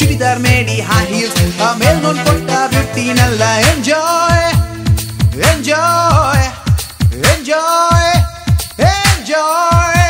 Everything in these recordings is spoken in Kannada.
ಚೂಡಿದಾರ್ ಮೇಡಿ ಹೈ ಹೀಲ್ಸ್ ಆಮೇಲೆ ನೋಡ್ಕೊಂಡ ಬ್ಯೂಟಿನೆಲ್ಲ enjoy enjoy enjoy enjoy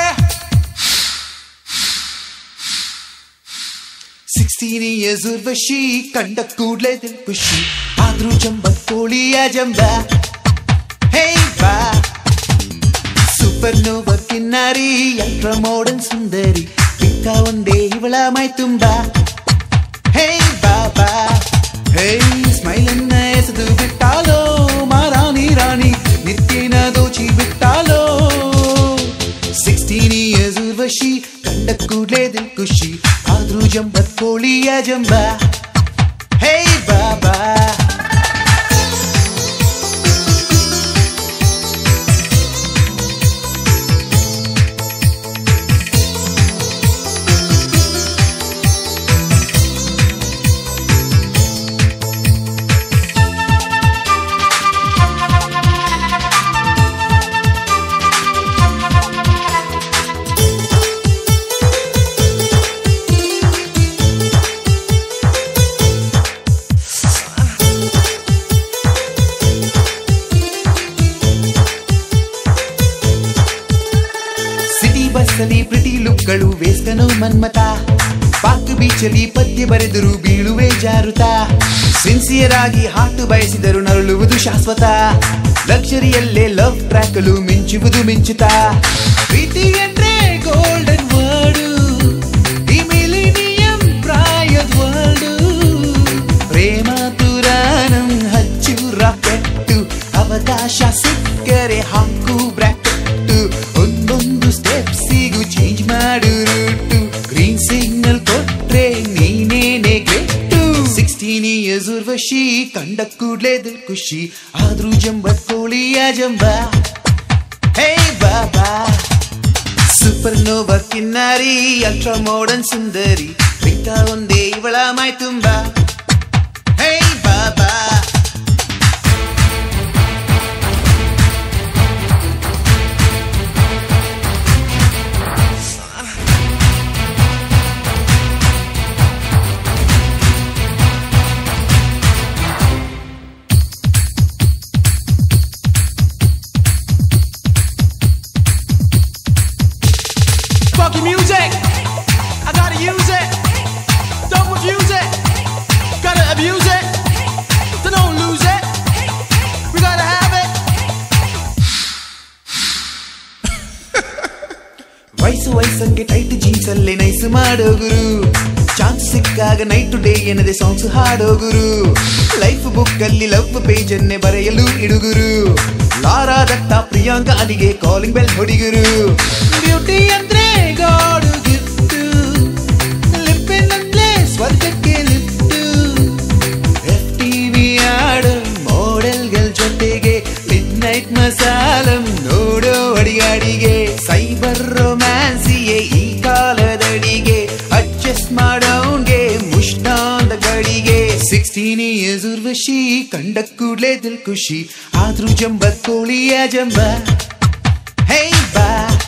sixteen years Urvashi ಕಂಡ ಕೂಡ್ಲೆ ದಿಲ್ ಖುಷಿ ಆದ್ರೂ ಜಂಬತ್ ಕೋಳಿಯ ಜಂಬ ಹೇ ಬಾ ಸೂಪರ್ ನೋವರ್ ಕಿನ್ನಾರಿ ಅಲ್ಟ್ರಾ ಮಾಡರ್ನ್ ಸುಂದರಿ ಪಿಕ್ಕ ಒಂದೇ ಇವಳ ಮೈ ತುಂಬ ಹೇ ಬಾಬಾ ಹೇ ಸ್ಮೈಲ್ ಅನ್ನ ಎಸೆದು ಬಿಟ್ಟಾಲೋ ಮಾರಾಣಿ ರಾಣಿ ನಿತ್ಯನ ದೋಚಿ ಬಿಟ್ಟಾಲೋ ಸಿಕ್ಸ್ಟೀನ್ ಇಯರ್ಸ್ ಉರ್ವಶಿ ಕಂಡ ಕೂಡ್ಲೆ ದಿಲ್ ಖುಷಿ ಆದ್ರೂ ಜಂಬತ್ ಕೋಳಿಯ ಜಂಬ ಹೇ ಬಾಬಾ ಸಿಟಿ ಬಸ್ಸಲ್ಲಿ ಪ್ರಿಟಿ ಲುಕ್ಗಳು ವೇಸ್ಕನು ಮನ್ಮತ ಪಾಕ್ ಬೀಚಲ್ಲಿ ಪದ್ಯ ಬರೆದರು ಬೀಳುವೆ ಜಾರುತ ಸಿನ್ಸಿಯರ್ ಆಗಿ ಹಾಟು ಬಯಸಿದರು ನರಳುವುದು ಶಾಶ್ವತ ಲಕ್ಷರಿಯಲ್ಲೇ ಲವ್ ಟ್ರ್ಯಾಕಲು ಮಿಂಚುವುದು ಮಿಂಚುತ್ತ ಪ್ರೀತಿ ಅಂದ್ರೆ ಗೋಲ್ಡನ್ ವರ್ಡು ಈ ಮಿಲಿನಿಯಂ ಪ್ರಾಯದ ವರ್ಡು ಪ್ರೇಮ ತುರಾನಂ ಹಚ್ಚು ರಾಕೆಟ್ಟು ಅವಕಾಶ ಸಿಕ್ಕರೆ ಹಾಕು ಬ್ರಾಕೆಟ್ಟು ಒಂದೊಂದು ಸ್ಟೆಪ್ಸಿಗೂ ಚೇಂಜ್ ಮಾಡು ರೂಟು ಗ್ರೀನ್ ಸಿಗ್ನಲ್ ಕೊಟ್ರೆ ನೀನೇನೆ ಗೆಟ್ಟು ಸಿಕ್ಸ್ಟೀನ್ ಇಯರ್ಸ್ ಉರ್ವಶಿ ಕಂಡ ಕೂಡ್ಲೆ ದಿಲ್ ಖುಷಿ ಆದ್ರೂ ಜಂಬತ್ ಕೋಳಿಯ ಜಂಬ ಹೇ ಬಾಬಾ ಸೂಪರ್ ನೋವ ಕಿನ್ನಾರಿ ಅಲ್ಟ್ರಾ ಮಾಡರ್ನ್ ಸುಂದರಿ ಪಿಕ್ಕ ಒಂದೇ ಇವಳ ಮೈ ತುಂಬ ಹೇ ಬಾಬಾ Fucking music. I gotta use it. Don't refuse it. Gotta abuse it. So don't lose it. We gotta have it. ವಯಸ್ಸು ವಯಸ್ಸಂಗೆ ಟೈಟ್ ಜೀನ್ಸ್ ಅಲ್ಲೇ ನೈಸ್ ಮಾಡೋ ಗುರು ಚಾನ್ಸ್ ಸಿಕ್ಕಾಗ ನೈಟ್ ಟು ಡೇ ಏನದೆ ಸಾಂಗ್ಸ್ ಹಾಡೋ ಗುರು ಲೈಫ್ ಬುಕ್ ಅಲ್ಲಿ ಲವ್ ಪೇಜ್ ಅನ್ನೇ ಬರೆಯಲು ಇಡುಗುರು ಲಾರಾ ದತ್ತ ಪ್ರಿಯಾಂಕ ಅಲಿಗೆ ಕಾಲಿಂಗ್ ಬೆಲ್ ಹೊಡಿಗುರು ಬ್ಯೂಟಿ ಅಂದ್ರೆ ಗಾಡು ಗಿಫ್ಟ್ ಲಿಪ್ಪಿನಂದ್ರೆ ಸ್ವರ್ಗಕ್ಕೆ ಲಿಫ್ಟ್ ಎಫ್ ಟಿವಿ ಆಡು ಮಾಡೆಲ್ಗಳ ಜೊತೆಗೆ ಮಿಡ್ ನೈಟ್ ಮಸಾಲಂ ನೋಡೋ ಅಡಿಗಾಡಿಗೆ ಸೈಬರ್ ರೊಮ್ಯಾನ್ಸಿಯೇ ಈ ಕಾಲದಡಿಗೆ ಅಡ್ಜಸ್ಟ್ ಮಾಡೋಂಗೆ ಮುಷ್ಟಾಂದ ಗಡಿಗೆ ಸಿಕ್ಸ್ಟೀನ್ ಇಯರ್ಸ್ ಉರ್ವಶಿ ಕಂಡ ಕೂಡ್ಲೆ ದಿಲ್ ಖುಷಿ ಆದ್ರೂ ಜಂಬತ್ ಕೋಳಿಯ ಜಂಬ ಹೇ ಬಾ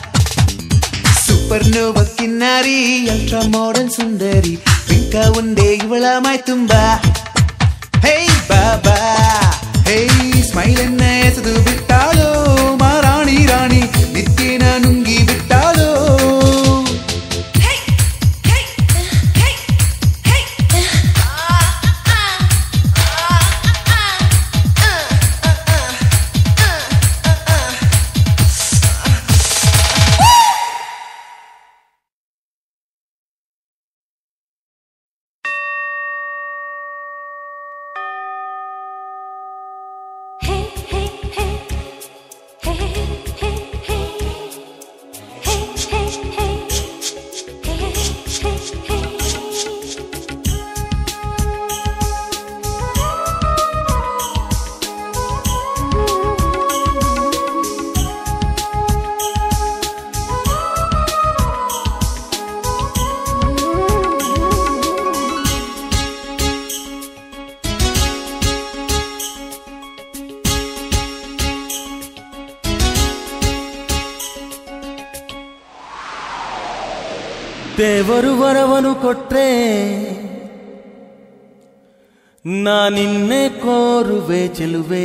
ಸೂಪರ್ ನೋವ ಕಿನ್ನಾರಿ ಅಲ್ಟ್ರಾ ಮಾಡರ್ನ್ ಸುಂದರಿ ಪಿಂಕ ಒಂದೇ ಇವಳ ಮೈ ತುಂಬ ಹೇ ಬಾಬಾ ಹೇ ಸ್ಮೈಲ್ ಅನ್ನ ಎಸೆದು ಬಿಟ್ಟಾಳೋ ಮಾರಾಣಿ ರಾಣಿ ನಿತ್ಯನ ನುಂಗಿ ಬಿಟ್ಟಾಳೋ ದೇವರು ವರವನು ಕೊಟ್ರೆ ನಾನಿನ್ನೆ ಕೋರುವೆ ಚೆಲುವೆ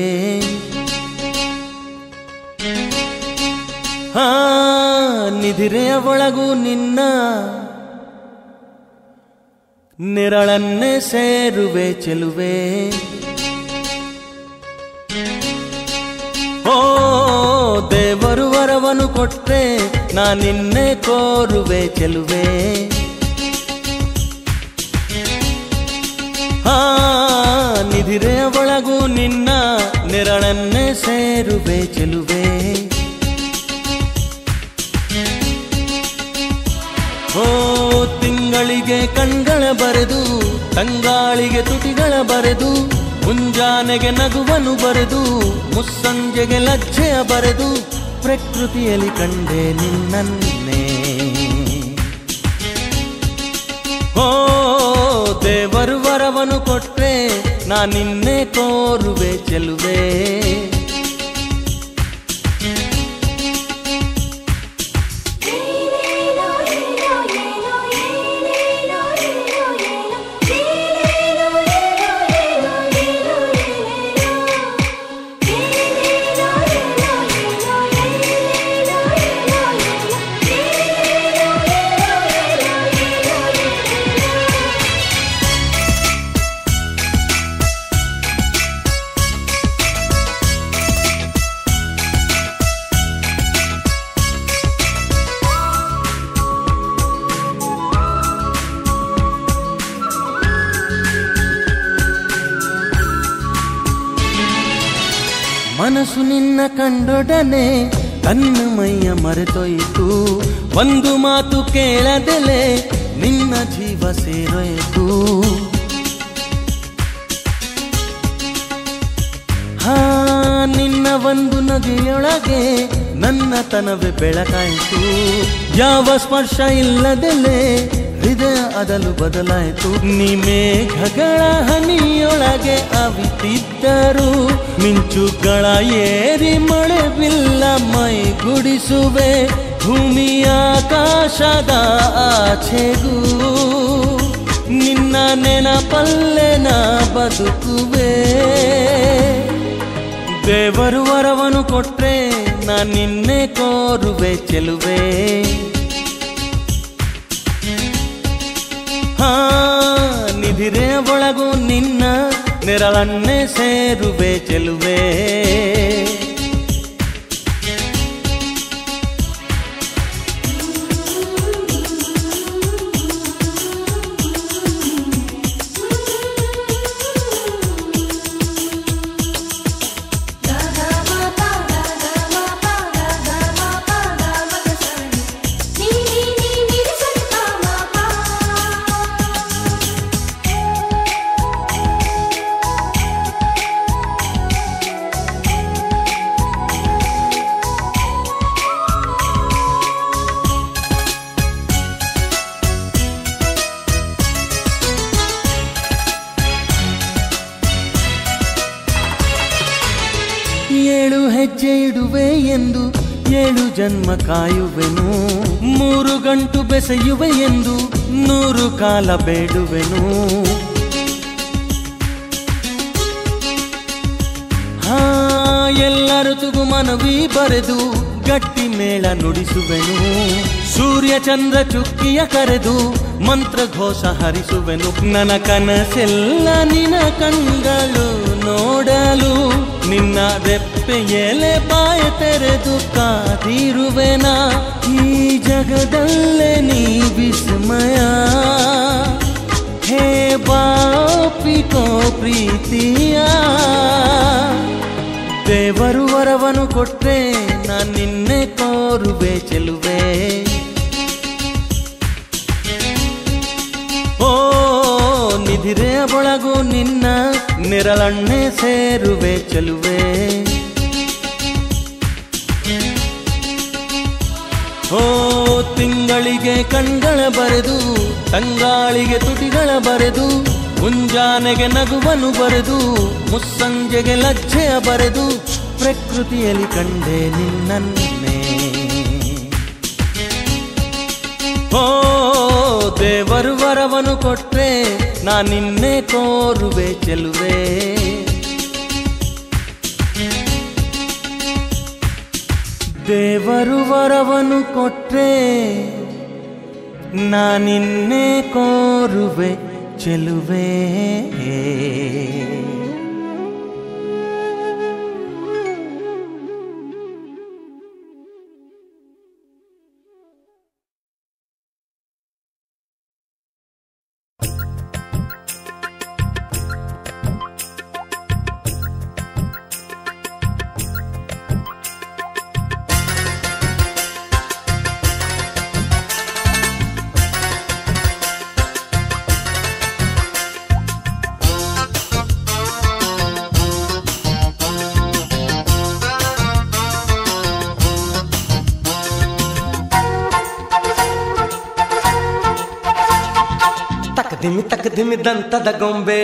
ಹಾ ನಿಧಿರೆಯ ಒಳಗೂ ನಿನ್ನ ನೆರಳನ್ನೇ ಸೇರುವೆ ಚೆಲುವೆ ಓ ದೇವರು ವರವನು ಕೊಟ್ರೆ ನಾನಿನ್ನೆ ಕೋರುವೆ ಚೆಲುವೆ ಹಾ ನಿಧಿರೆಯ ಒಳಗೂ ನಿನ್ನ ನೆರಳನ್ನೇ ಸೇರುವೆ ಚೆಲುವೆ ಓ ತಿಂಗಳಿಗೆ ಕಣ್ಗಳ ಬರೆದು ತಂಗಾಳಿಗೆ ತುಟಿಗಳ ಬರೆದು ಮುಂಜಾನೆಗೆ ನಗುವನು ಬರೆದು ಮುಸ್ಸಂಜೆಗೆ ಲಜ್ಜೆಯ ಬರೆದು ಪ್ರಕೃತಿಯಲ್ಲಿ ಕಂಡೆ ನಿನ್ನನ್ನೇ ಓ ದೇವರು ವರವನು ಕೊಟ್ರೆ ನಾನಿನ್ನೆ ಕೋರುವೆ ಚೆಲುವೆ ಮನಸ್ಸು ನಿನ್ನ ಕಂಡೊಡನೆ ತನ್ನ ಮೈಯ ಮರೆತೊಯ್ತು ಒಂದು ಮಾತು ಕೇಳದೆಲೆ ನಿನ್ನ ಜೀವ ಸೇರೊಯ್ತು ಹಾ ನಿನ್ನ ಒಂದು ನದಿಯೊಳಗೆ ನನ್ನ ತನವೇ ಬೆಳಕಾಯಿತು ಯಾವ ಸ್ಪರ್ಶ ಇಲ್ಲದೆಲೆ ಹೃದಯ ಅದಲು ಬದಲಾಯಿತು ನಿಮೇಘಗಳ ಹನಿಯೊಳಗೆ ಅವಿತಿದ್ದರು ಮಿಂಚುಗಳ ಏರಿ ಮಳೆ ಬಿಲ್ಲ ಮೈ ಗುಡಿಸುವೆ ಭೂಮಿಯ ಆಕಾಶದ ಆಚೆಗೂ ನಿನ್ನ ನೆನಪಲ್ಲೆ ನಾ ಬದುಕುವೆ ದೇವರು ವರವನು ಕೊಟ್ರೆ ನಾ ನಿನ್ನೆ ಕೋರುವೆ ಚೆಲುವೆ ಹಾ ನಿಧಿರೆ ಒಳಗೂ ನಿನ್ನ ನೆರಳನ್ನೇ ಸೇರುವೆ ಚೆಲುವೆ ಏಳು ಹೆಜ್ಜೆ ಇಡುವೆ ಎಂದು ಏಳು ಜನ್ಮ ಕಾಯುವೆನು ಮೂರು ಗಂಟು ಬೆಸೆಯುವೆ ಎಂದು ನೂರು ಕಾಲ ಬೇಡುವೆನು ಹಾ ಎಲ್ಲ ಋತುಗು ಮನವಿ ಬರೆದು ಗಟ್ಟಿ ಮೇಳ ನುಡಿಸುವೆನು ಸೂರ್ಯ ಚಂದ್ರ ಚುಕ್ಕಿಯ ಕರೆದು ಮಂತ್ರ ಘೋಷ ಹರಿಸುವೆನು ನನ್ನ ಕನಸೆಲ್ಲ ನಿನ ಕಣ್ಗಳು ನೋಡಲು ನಿನ್ನ ರೆಪ್ಪೆ ಎಲೆ ಬಾಯ ತೆರೆದು ಕಾದಿರುವೆನ ಈ ಜಗದಲ್ಲೇ ನೀ ವಿಸ್ಮಯ ಹೇ ಬಾಪಿಕೋ ಪ್ರೀತಿಯ ದೇವರು ವರವನು ಕೊಟ್ರೆ ನಾನು ನಿನ್ನೆ ಕೋರುವೆ ಚೆಲುವೆ ಓ ನಿಧಿರೆಯ ಒಳಗೂ ನಿನ್ನ ನೆರಳನ್ನೇ ಸೇರುವೆ ಚೆಲುವೆ ಓ ತಿಂಗಳಿಗೆ ಕಣ್ಗಳ ಬರೆದು ತಂಗಾಳಿಗೆ ತುಟಿಗಳ ಬರೆದು ಮುಂಜಾನೆಗೆ ನಗುವನು ಬರೆದು ಮುಸ್ಸಂಜೆಗೆ ಲಜ್ಜೆಯ ಬರೆದು ಪ್ರಕೃತಿಯಲ್ಲಿ ಕಂಡೆ ನಿನ್ನನ್ನೇ ಓ ದೇವರು ವರವನು ಕೊಟ್ರೆ ನಾ ನಿನ್ನೆ ಕೋರುವೆ ಚೆಲುವೆ ದೇವರು ವರವನು ಕೊಟ್ರೆ ನಾ ನಿನ್ನೆ ಕೋರುವೆ ಚೆಲುವೆ ತಕದಿಮಿ ತಕದಿಮಿ ದಂತದ ಗೊಂಬೆ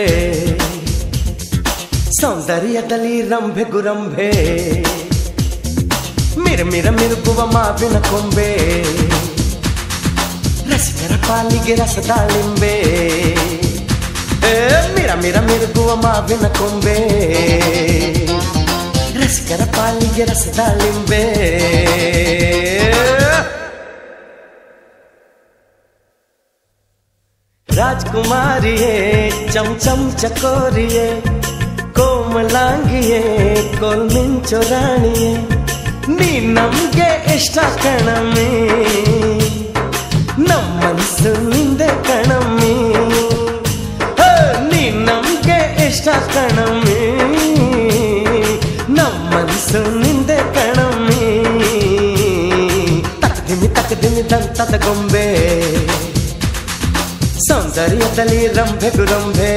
ಸೌಂದರ್ಯದಲ್ಲಿ ರಂಭೆ ಗುರಂಭೆ ಮಿರ ಮಿರ ಮಿರುಗುವ ಮಾವಿನ ಕೊಂಬೆ ರಸಿಕರ ಪಾಲಿಗೆ ರಸದಾಳಿಂಬೆ ಏ, ಮಿರ ಮಿರ ಮಿರುಗುವ ಮಾವಿನ ಕೊಂಬೆ ರಸಿಕರ ಪಾಲಿಗೆ ರಸದಾಳಿಂಬೆ ರಾಜ್ಕುಮಾರಿಯೇ ಚಮ್ ಚಮ್ ಚಕೋರಿಯೇ ಕೋಮಲಾಂಗಿಯೇ ಕೋಲ್ಮಿಂಚು ರಾಣಿಯೇ ನೀ ನಮ್ಗೆ ಇಷ್ಟ ಕಣಮ್ಮಿ ನಮ್ಮ ಮನಸ್ಸು ನಿಂದೆ ಕಣಮ್ಮಿ ಹೇ, ನೀ ನಮ್ಗೆ ಇಷ್ಟ ಕಣಮ್ಮಿ ನಮ್ಮ ಮನಸ್ಸು ನಿಂದೆ ಕಣಮ್ಮಿ ತಕದಿಮಿ ತಕದಿಮಿ ದಂತದ ಗೊಂಬೆ ಸೌಂದರ್ಯದಲ್ಲಿ ರಂಭೆ ಗುರಂಭೆ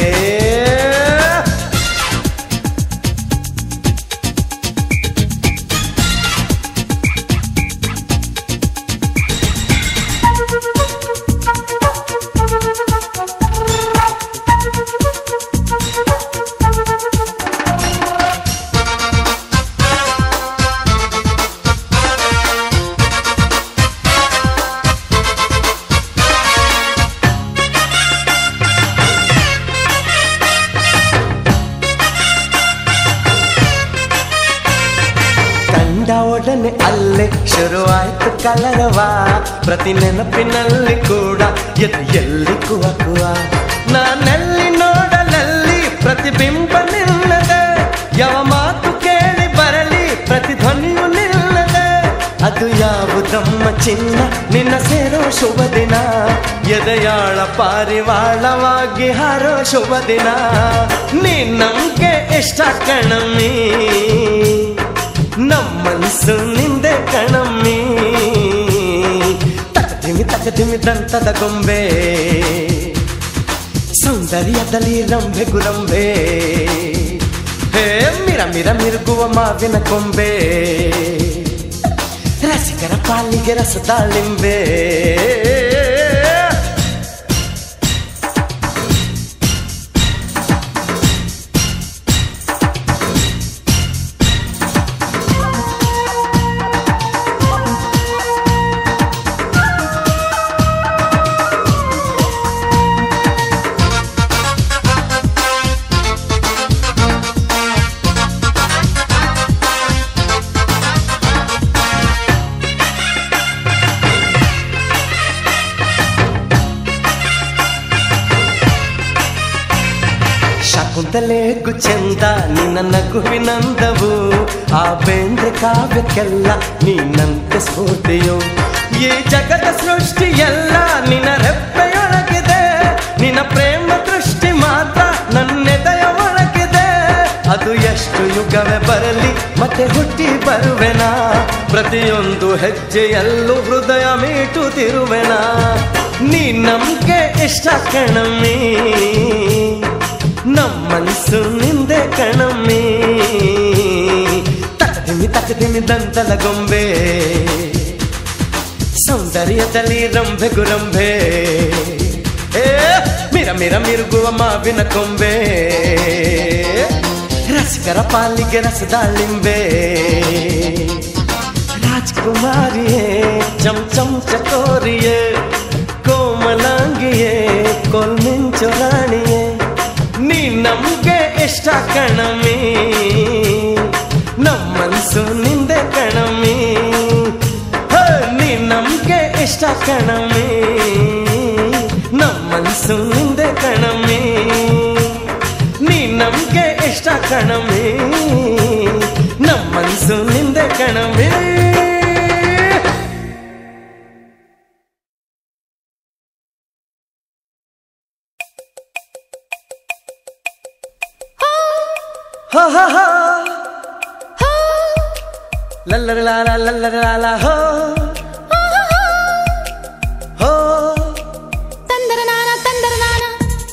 ಕಂಡ ಒಡನೆ ಅಲ್ಲೇ ಶುರುವಾಯ್ತು ಕಲರವ ಪ್ರತಿ ನೆನಪಿನಲ್ಲಿ ಕೂಡ ಎದು ಎಲ್ಲಿ ಕುವ ಕುವ ನಾನೆಲ್ಲಿ ನೋಡಲಲ್ಲಿ ಪ್ರತಿಬಿಂಬ ನಿಲ್ಲದೆ ಯಾವ ಮಾತು ಕೇಳಿ ಬರಲಿ ಪ್ರತಿಧ್ವನಿಯು ನಿಲ್ಲದೆ ಅದು ಯಾವುದಮ್ಮ ಚಿನ್ನ ನಿನ್ನ ಸೇರೋ ಶುಭ ದಿನ ಎದೆಯಾಳ ಪಾರಿವಾಳವಾಗಿ ಹಾರೋ ಶುಭ ದಿನ ನೀ ನಮ್ಗೆ ಇಷ್ಟ ಕಣಮ್ಮಿ ನಮ್ಮ ಮನಸ್ಸು ನಿಂದೆ ಕಣಮ್ಮಿ ತಕದಿಮಿ ತಕದಿಮಿ ದಂತದ ಗೊಂಬೆ ಸೌಂದರ್ಯದಲ್ಲಿ ರಂಭೆ ಗುರಂಬೆ ಹೇ ಮಿರ ಮಿರ ಮಿರುಗುವ ಮಾವಿನ ಕೊಂಬೆ ರಸಿಕರ ಪಾಲಿಗೆ ರಸದಾಳಿಂಬೆ ಶಕುಂತಲೆಗೂ ಚಂದ ನಿನ್ನ ನಗುವಿನಂದವು ಆ ಬೇಂದ್ರೆ ಕಾವ್ಯಕ್ಕೆಲ್ಲ ನೀನಂತೆ ಸ್ಫೂರ್ತಿಯು ಈ ಜಗದ ಸೃಷ್ಟಿಯೆಲ್ಲ ನಿನ್ನ ರೆಪ್ಪೆಯೊಳಗಿದೆ ನಿನ್ನ ಪ್ರೇಮ ದೃಷ್ಟಿ ಮಾತ್ರ ನನ್ನೆದೆಯ ಒಳಗಿದೆ ಅದು ಎಷ್ಟು ಯುಗವೇ ಬರಲಿ ಮತ್ತೆ ಹುಟ್ಟಿ ಬರುವೆನಾ ಪ್ರತಿಯೊಂದು ಹೆಜ್ಜೆಯಲ್ಲೂ ಹೃದಯ ಮೀಟುತ್ತಿರುವೆನಾ ನೀ ನಮ್ಗೆ ಇಷ್ಟ ಕಣಮ್ಮಿ ನಮ್ಮ ಮನಸ್ಸು ನಿಂದೆ ಕಣಮ್ಮಿ ತಕದಿಮಿ ತಕದಿಮಿ ದಂತದ ಗೊಂಬೆ ಸೌಂದರ್ಯದಲ್ಲಿ ರಂಭೆ ಗುರಂಭೆ ಏ ಮಿರ ಮಿರ ಮಿರುಗುವ ಮಾವಿನ ಕೊಂಬೆ ರಸಿಕರ ಪಾಲಿಗೆ ರಸದಾಳಿಂಬೆ ರಾಜ್ಕುಮಾರಿಯೇ ಚಮ್ ಚಮ್ ಚಕೋರಿಯೇ ಕೋಮ ಕೋಮಲಾಂಗಿಯೇ ಕೊಲ್ಮಿಂಚು ರಾಣಿಯೇ ನೀ ನಮ್ಗೆ ಇಷ್ಟ ಕಣಮಿ ನಮ್ಮ ಮನ್ಸು ನಿಂದೆ ಕಣಮಿ ಹ, ನೀ ನಮ್ಗೆ ಇಷ್ಟ ಕಣಮಿ ನಮ್ಮ ಮನ್ಸು ನಿಂದೆ ಕಣಮಿ ನೀ ನಮ್ಗೆ ಇಷ್ಟ ಕಣಮಿ ನಮ್ಮ ಮನ್ಸು ನಿಂದೆ ಕಣಮಿ ha ha ha la la la la la la la la ho ho ತಂದರನಾನ ತಂದರನಾನ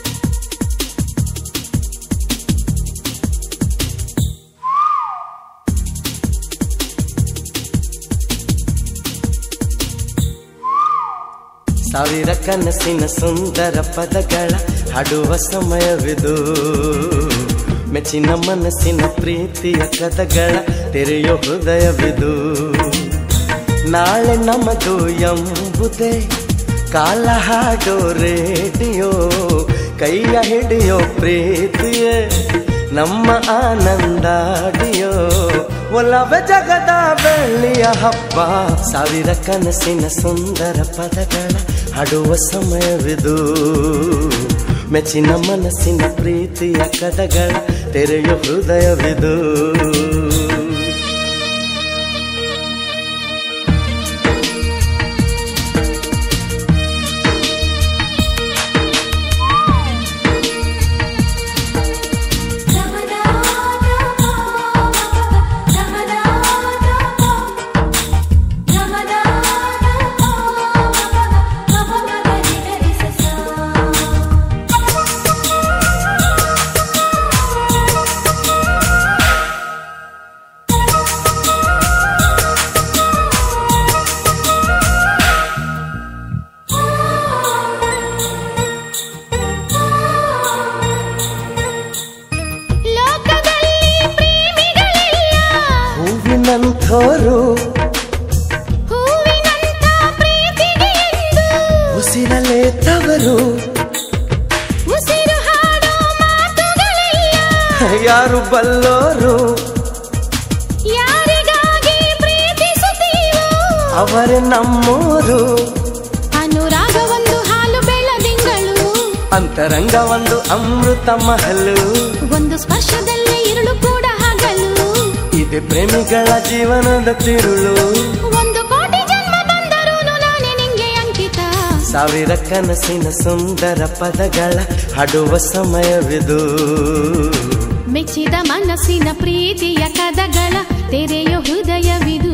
ಸಾವಿರ ಕನಸಿನ ಸುಂದರ ಪದಗಳ ಹಾಡುವ ಸಮಯವಿದು ಮೆಚ್ಚಿನ ಮನಸ್ಸಿನ ಪ್ರೀತಿಯ ಕದಗಳ ತೆರೆಯೋ ಹೃದಯವಿದು ನಾಳೆ ನಮದು ಎಂಬುದೇ ಕಾಲ ಹಾಡೋ ರೇಡಿಯೋ ಕೈಯ ಹಿಡಿಯೋ ಪ್ರೀತಿಯೇ ನಮ್ಮ ಆನಂದಾಡಿಯೋ ಒಲವ ಜಗದ ಬೆಳ್ಳಿಯ ಹಬ್ಬ ಸಾವಿರ ಕನಸಿನ ಸುಂದರ ಪದಗಳ ಹಾಡುವ ಸಮಯವಿದು ಮೆಚ್ಚಿನ ಮನಸ್ಸಿನ ಪ್ರೀತಿಯ ಕದಗಳ ತೆರೆಯೋ ಹೃದಯವಿದು ಲೋಕದಲ್ಲಿ ಪ್ರೇಮಿಗಳೆಲ್ಲ ಹೂವಿನಂಥೋರು ಹೂವಿನಂಥ ಪ್ರೀತಿಗೆ ಎಂದು ಉಸಿರಲೇ ತವರು ಉಸಿರು ಹಾಡೋ ಮಾತುಗಳೆಲ್ಲ ಯಾರು ಬಲ್ಲೋರು ಯಾರಿಗಾಗಿ ಪ್ರೀತಿಸುತ್ತೀವೋ ಅವರೇ ನಮ್ಮೋರು ಅನುರಾಗ ಒಂದು ಹಾಲು ಬೆಳದಿಂಗಳು ಅಂತರಂಗ ಒಂದು ಅಮೃತ ಮಹಲು ಒಂದು ಸ್ಪರ್ಶದಲ್ಲೇ ഇരുಳು ಕೂಡ ಹಗಲು ಇದೆ ಪ್ರೇಮಿಗಳ ಜೀವನದ ತಿರುಳು ಒಂದು ಕೋಟಿ ಜನ್ಮ ಬಂದರೂ ನಾನೇ ನಿಂಗೆ ಅಂಕಿತ ಸಾವಿರ ಕನಸಿನ ಸುಂದರ ಪದಗಳ ಹಾಡುವ ಸಮಯವಿದು ಮೆಚ್ಚಿದ ಮನಸ್ಸಿನ ಪ್ರೀತಿಯ ಕದಗಳ ತೆರೆಯೋ ಹೃದಯವಿದು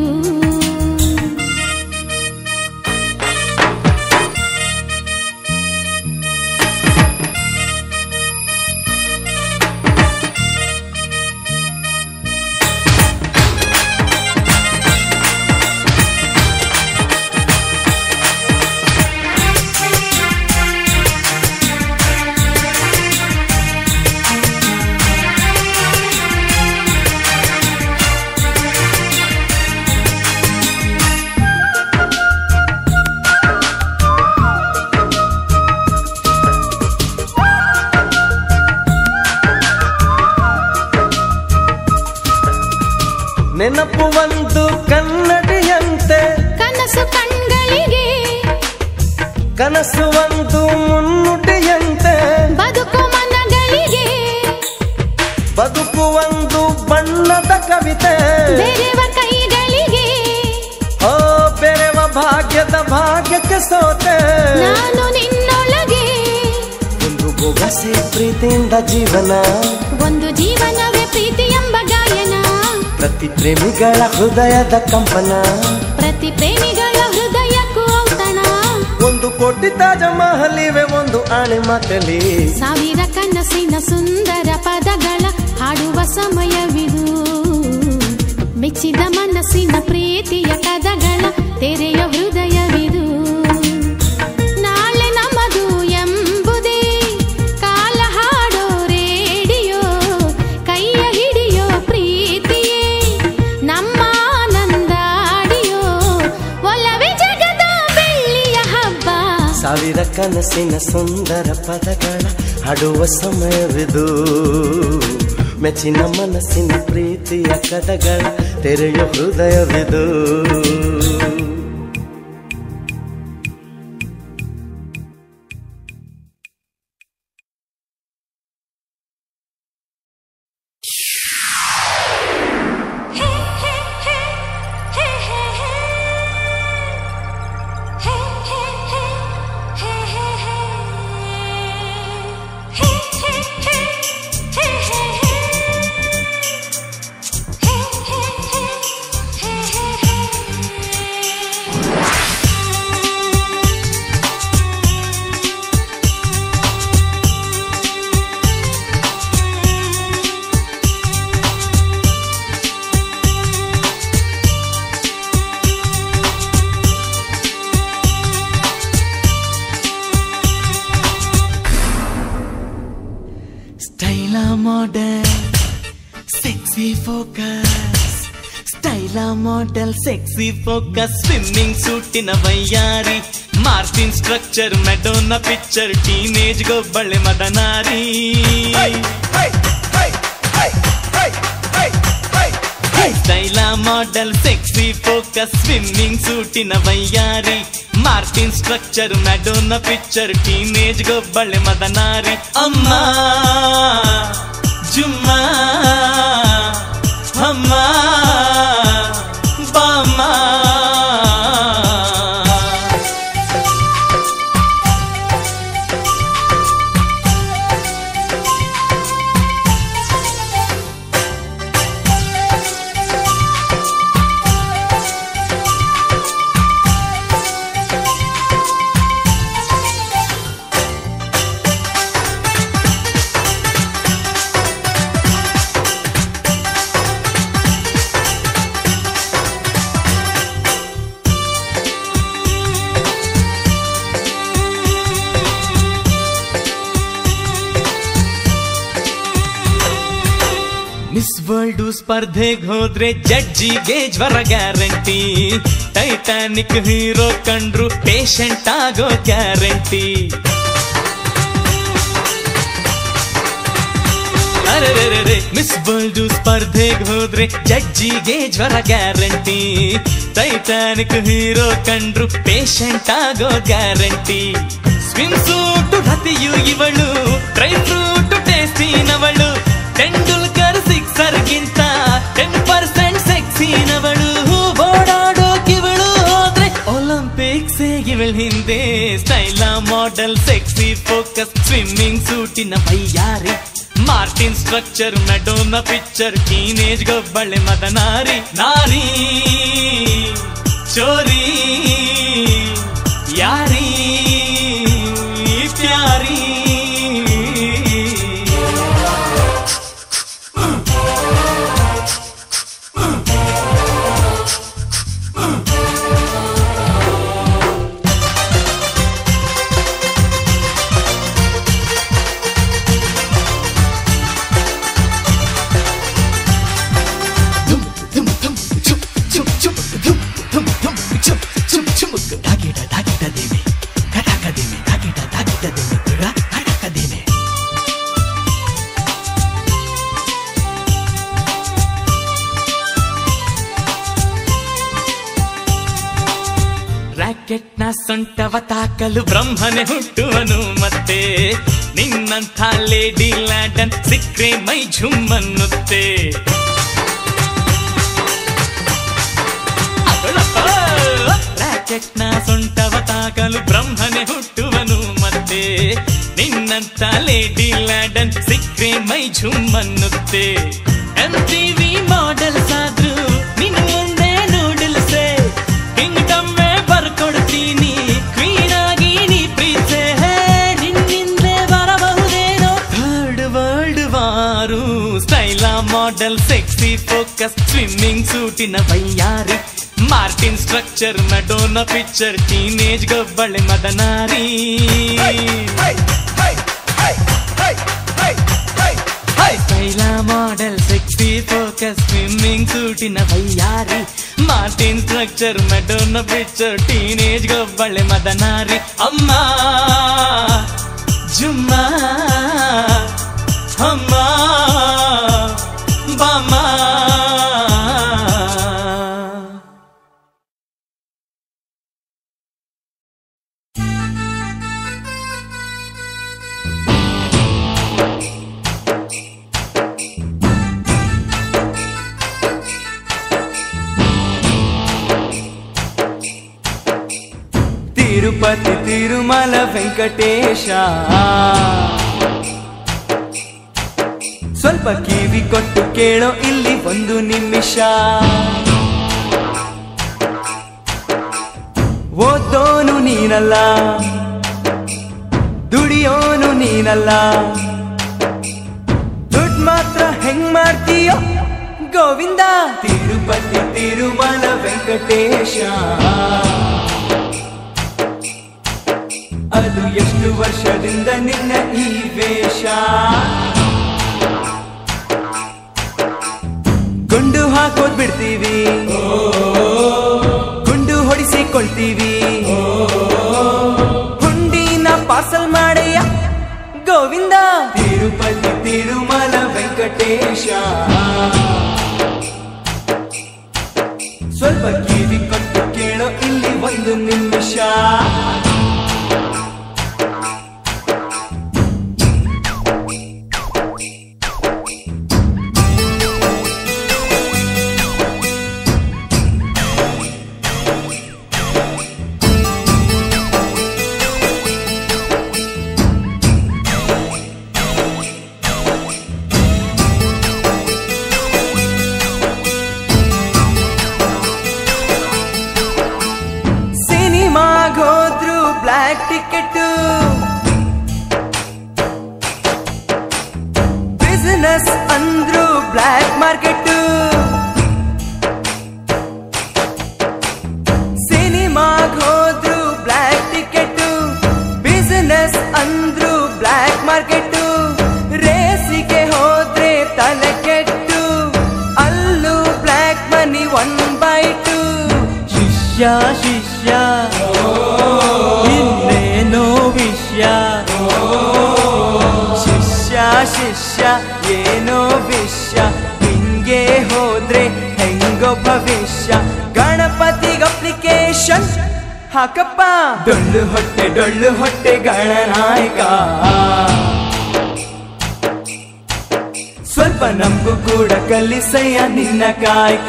ನೆನಪು ಒಂದು ಕನ್ನಡಿಯಂತೆ ಕನಸು ಕಣ್ಗಳಿಗೆ ಕನಸು ಒಂದು ಮುನ್ನುಡಿಯಂತೆ ಬದುಕು ಮನಗಳಿಗೆ ಬದುಕು ಒಂದು ಬಣ್ಣದ ಕವಿತೆ ಬೆರೆವ ಕೈಗಳಿಗೆ ಓ ಬೆರೆವ ಭಾಗ್ಯದ ಭಾಗ್ಯಕ್ಕೆ ಸೋತೆ ನಾನು ನಿನ್ನೊಳಗೆ ಒಂದು ಬೊಗಸೆ ಪ್ರೀತಿಯಿಂದ ಜೀವನ ಒಂದು ಜೀವನವೇ ಪ್ರೀತಿ ಎಂಬ ಗಾಯನ ಪ್ರತಿ ಪ್ರೇಮಿಗಳ ಹೃದಯದ ಕಂಪನ ಪ್ರತಿ ಪ್ರೇಮಿಗಳ ಹೃದಯಕ್ಕೂ ಔತಣ ಒಂದು ಕೋಟಿ ತಾಜ ಮಹಲಿವೆ ಒಂದು ಆಣೆ ಮಾತಲಿ ಸಾವಿರ ಕನಸಿನ ಸುಂದರ ಪದಗಳ ಹಾಡುವ ಸಮಯವಿದು ಮೆಚ್ಚಿದ ಮನಸ್ಸಿನ ಪ್ರೀತಿಯ ಕದಗಳ ತೆರೆಯ ಹೃದಯವಿದು ನಾಳೆ ನಮದು ಎಂಬುದೇ ಕಾಲ ಹಾಡೋ ರೇಡಿಯೋ ಕೈಯ ಹಿಡಿಯೋ ಪ್ರೀತಿಯೇ ನಮ್ಮ ಆನಂದಾಡಿಯೋ ಒಲವೇ ಜಗದ ಬೆಳ್ಳಿಯ ಹಬ್ಬ ಸಾವಿರ ಕನಸಿನ ಸುಂದರ ಪದಗಳ ಹಾಡುವ ಸಮಯವಿದು ಮೆಚ್ಚಿನ ಮನಸ್ಸಿನ ಪ್ರೀತಿಯ ಕದಗಳ ತೆರೆಯೋ ಹೃದಯವಿದು style model sexy focus style model sexy focus swimming ಸೂಟಿನ ವೈಯಾರಿ Martin structure Madonna picture teenage ಗೊಬ್ಬಳೆ ಮದನಾರಿ style model sexy focus swimming ಸೂಟಿನ ವೈಯಾರಿ Martin structure Madonna picture teenage ಗೊಬ್ಬಳೆ ಮದನಾರಿ ಅಮ್ಮ ಜುಮ್ಮ ಅಮ್ಮ ಬಾಮ್ಮ ಮಿಸ್ ವರ್ಲ್ಡ್ ಸ್ಪರ್ಧೆಗೆ ಹೋದ್ರೆ ಜಡ್ಜಿಗೆ ಜ್ವರ ಗ್ಯಾರಂಟಿ ಟೈಟಾನಿಕ್ ಹೀರೋ ಕಂಡ್ರು ಪೇಷಂಟ್ ಆಗೋ ಗ್ಯಾರಂಟಿ ಅರೆ ಮಿಸ್ ವರ್ಲ್ಡ್ ಸ್ಪರ್ಧೆಗೆ ಹೋದ್ರೆ ಜಡ್ಜಿಗೆ ಜ್ವರ ಗ್ಯಾರಂಟಿ ಟೈಟಾನಿಕ್ ಹೀರೋ ಕಂಡ್ರು ಪೇಷಂಟ್ ಆಗೋ ಗ್ಯಾರಂಟಿ ಸ್ವಿಮ್ ಸೂಟ್ ರತಿಯು ಇವಳು ಡ್ರೈ ಫ್ರೂಟ್ ಟೇಸ್ಟಿನವಳು ಟೆಂಡೂಲ್ಕರ್ ಸಿಕ್ಸರ್ಗಿಂತ ಟೆನ್ ಪರ್ಸೆಂಟ್ ಸೆಕ್ಸಿನವಳು ಓಡಾಡೋಕಿವಳು ಹೋದ್ರೆ ಒಲಿಂಪಿಕ್ಸ್ ಇವಳ ಹಿಂದೆ style model sexy focus swimming ಸೂಟಿನ ಬೈಯಾರಿ Martin structure Madonna picture teenage ಗೊಬ್ಬಳೆ ಮದನಾರಿ ನಾರಿ ಚೋರಿ ಯಾರಿ ಪ್ಯಾರಿ ರಾಕೆಟ್ ನ ಸೊಂಟವ ತಾಕಲು ಬ್ರಹ್ಮನೆ ಹುಟ್ಟುವನು ಮತ್ತೆ ನಿನ್ನಂಥ ಲೇಡಿ ಲ್ಯಾಂಡನ್ ಸಿಕ್ರೆ ಮೈ ಝುಮ್ಮನ್ನುತ್ತೆ ರಾಕೆಟ್ ನ ಸೊಂಟವ ತಾಕಲು ಬ್ರಹ್ಮನೆ ಹುಟ್ಟುವನು ಮತ್ತೆ ನಿನ್ನಂತ ಲೇಡಿ ಲ್ಯಾಂಡನ್ ಸಿಕ್ರೆ ಮೈ ಝುಮ್ಮನ್ನುತ್ತೆ ಎಂ ಟಿವಿ ಮಾಡೆಲ್ಸ್ ಆದ್ರೂ ನಿನ್ ಮುಂದೆ ನೂಡಲ್ಸೆ ಕಿಂಗ್ಡಮ್ ಬರ್ಕೊಡ್ತೀನಿ ಕ್ವೀನ್ ಆಗಿ ನೀ ಪ್ರೀತೆ ನಿನ್ನಿಂದಲೇ ಬರಬಹುದೇನೋ third world war style model sexy focus swimming ಸೂಟಿನ ಬೈಯಾರಿ Martin structure Madonna picture teenage ಗೊಬ್ಬಳೆ ಮದನಾರಿ style model sexy focus swimming ಸೂಟಿನ ಬೈಯಾರಿ Martin structure Madonna picture teenage ಗೊಬ್ಬಳೆ ಮದನಾರಿ ಅಮ್ಮ ಜುಮ್ಮ ಅಮ್ಮ ಬಾಮ ತಿರುಪತಿ ತಿರುಮಲ ವೆಂಕಟೇಶ ಸ್ವಲ್ಪ ಕಿವಿ ಕೊಟ್ಟು ಕೇಳೋ ಇಲ್ಲಿ ಒಂದು ನಿಮಿಷ ಓದೋನು ನೀನಲ್ಲ ದುಡಿಯೋನು ನೀನಲ್ಲ ದುಡ್ಡು ಮಾತ್ರ ಹೆಂಗ್ ಮಾಡ್ತೀಯೋ ಗೋವಿಂದ ತಿರುಪತಿ ತಿರುಮಲ ವೆಂಕಟೇಶ ಅದು ಎಷ್ಟು ವರ್ಷದಿಂದ ನಿನ್ನ ಈ ವೇಷ ಗುಂಡು ಹಾಕೋದ್ ಬಿಡ್ತೀವಿ ಗುಂಡು ಹೊಡಿಸಿಕೊಳ್ತೀವಿ ಹುಂಡಿನ ಪಾರ್ಸಲ್ ಮಾಡಯ್ಯ ಗೋವಿಂದ ತಿರುಪತಿ ತಿರುಮಲ ವೆಂಕಟೇಶ ಸ್ವಲ್ಪ ಕಿವಿ ಕೊಟ್ಟು ಕೇಳೋ ಇಲ್ಲಿ ಒಂದು ನಿಮಿಷ ಸಿನಿಮಾಗೋದ್ರು ಬ್ಲ್ಯಾಕ್ ಟಿಕೆಟ್ ಬಿಸಿನೆಸ್ ಅಂದ್ರು ಬ್ಲ್ಯಾಕ್ ಮಾರ್ಕೆಟ್ ಸಿನಿಮಾಗೋದ್ರು ಬ್ಲ್ಯಾಕ್ ಟಿಕೆಟ್ ಬಿಸಿನೆಸ್ ಅಂದ್ರು ಬ್ಲ್ಯಾಕ್ ಮಾರ್ಕೆಟ್ ರೇಸಿಗೆ ಹೋದ್ರೆ ತಲೆ ಕೆಟ್ಟು ಅಲ್ಲೂ black money one by two ಶಿಷ್ಯ ಶಿಷ್ಯ ಇನ್ನೇನೋ ವಿಷಯ ಶಿಷ್ಯ ಶಿಷ್ಯ ಏನೋ ವಿಷಯ ಹಿಂಗೆ ಹೋದ್ರೆ ಹೆಂಗೋ ಭವಿಷ್ಯ ಗಣಪತಿಗ ಅಪ್ಲಿಕೇಶನ್ ಹಾಕಪ್ಪ ಡೊಳ್ಳು ಹೊಟ್ಟೆ ಡೊಳ್ಳು ಹೊಟ್ಟೆ ಗಣನಾಯಕ ಸ್ವಲ್ಪ ನಮಗೂ ಕೂಡ ಕಲಿಸಯ್ಯ ನಿನ್ನ ಕಾಯಕ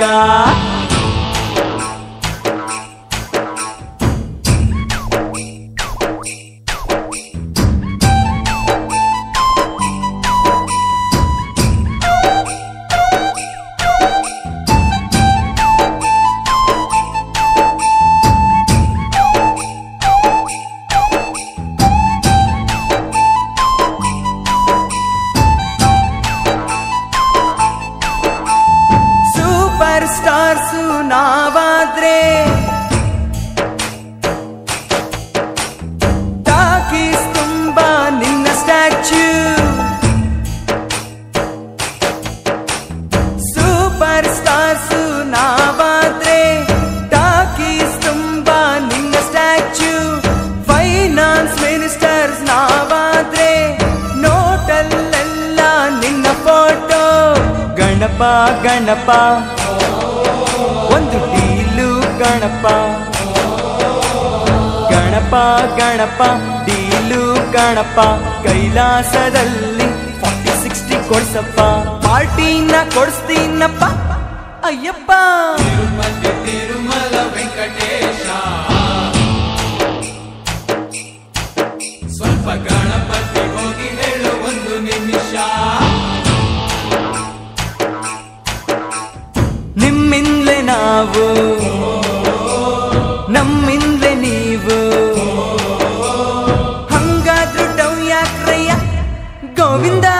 ಸೂಪರ್ ಸ್ಟಾರ್ಸು ನಾವಾದ್ರೆ ಟಾಕೀಸ್ ತುಂಬಾ ನಿನ್ನ ಸ್ಟ್ಯಾಚ್ಯೂ ಸೂಪರ್ ಸ್ಟಾರ್ಸು ನಾವಾದ್ರೆ ಟಾಕೀಸ್ ತುಂಬಾ ನಿನ್ನ ಸ್ಟ್ಯಾಚ್ಯೂ ಫೈನಾನ್ಸ್ ಮಿನಿಸ್ಟರ್ಸ್ ನಾವಾದ್ರೆ ನೋಟಲ್ಲೆಲ್ಲ ನಿನ್ನ ಫೋಟೋ ಗಣಪ ಗಣಪ ಒಂದು ಡೀಲು ಗಣಪ ಗಣಪ ಗಣಪ ಡೀಲು ಗಣಪ ಕೈಲಾಸದಲ್ಲಿ ಫಾರ್ಟಿ ಸಿಕ್ಸ್ಟಿ ಕೊಡ್ಸಪ್ಪ ಪಾರ್ಟಿನ ಕೊಡಿಸ್ತೀನಪ್ಪ ಅಯ್ಯಪ್ಪ ತಿರುಮತಿ ತಿರುಮಲ ವೆಂಕಟೇಶ ಸ್ವಲ್ಪ ಗಣಪತಿ ಹೋಗಿ ಹೇಳು ಒಂದು ನಿಮಿಷ ನಿಮ್ಮಿಂದಲೇ ನಾವು ನಮ್ಮಿಂದಲೇ ನೀವು ಹಂಗಾದ್ರೂ ಡೌ ಯಾಕ್ರಯ್ಯ ಗೋವಿಂದ